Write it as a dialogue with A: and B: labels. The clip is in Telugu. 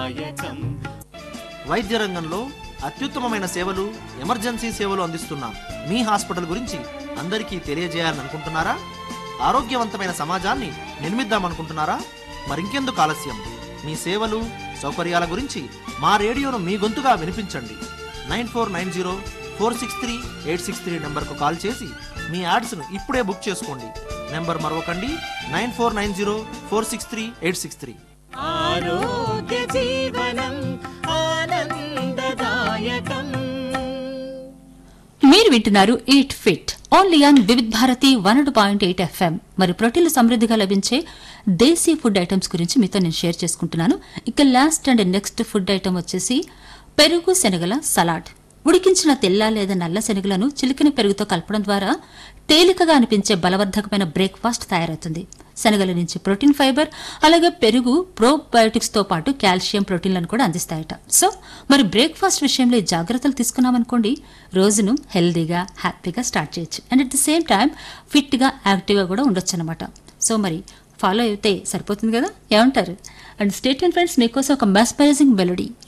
A: ఆనందదాయకం
B: వైద్య రంగంలో అత్యుత్తమమైన సేవలు ఎమర్జెన్సీ సేవలు అందిస్తున్న మీ హాస్పిటల్ గురించి అందరికీ తెలియజేయాలని అనుకుంటున్నారా ఆరోగ్యవంతమైన సమాజాన్ని నిర్మిద్దామనుకుంటున్నారా మరింకెందుకు ఆలస్యం మీ సేవలు సౌకర్యాల గురించి మా రేడియోను మీ గొంతుగా వినిపించండి nine four nine zero four six three eight six three నెంబర్కు కాల్ చేసి మీ యాడ్స్ను ఇప్పుడే బుక్ చేసుకోండి నెంబర్ మరొకండి nine four nine zero four six three eight six three
A: ఆరోగ్య జీవనం ఆనందదాయకం
C: మీరు వింటున్నారు eat fit only on Vividh Bharati one point eight FM మరి ప్రోటీన్లు సమృద్ధిగా లభించే దేశీ ఫుడ్ ఐటమ్స్ గురించి మీతో నేను షేర్ చేసుకుంటున్నాను ఇక last and next food item వచ్చేసి పెరుగు శనగల సలాడ్ ఉడికించిన తెల్ల లేదా నల్ల శనగలను చిలికిన పెరుగుతో కలపడం ద్వారా తేలికగా అనిపించే బలవర్ధకమైన బ్రేక్ఫాస్ట్ తయారవుతుంది శనగల నుంచి ప్రోటీన్ ఫైబర్ అలాగే పెరుగు ప్రోబయోటిక్స్ తో పాటు కాల్షియం ప్రోటీన్లను కూడా అందిస్తాయట సో మరి బ్రేక్ఫాస్ట్ విషయంలో ఈ జాగ్రత్తలు తీసుకున్నామనుకోండి రోజును హెల్దీగా హ్యాపీగా స్టార్ట్ చేయొచ్చు and at the same time ఫిట్గా యాక్టివ్గా కూడా ఉండొచ్చు అనమాట సో మరి ఫాలో అయితే సరిపోతుంది కదా ఏమంటారు అండ్ స్టేట్ అండ్ ఫ్రెండ్స్ మీకోసం ఒక మెస్పరైజింగ్ మెలోడీ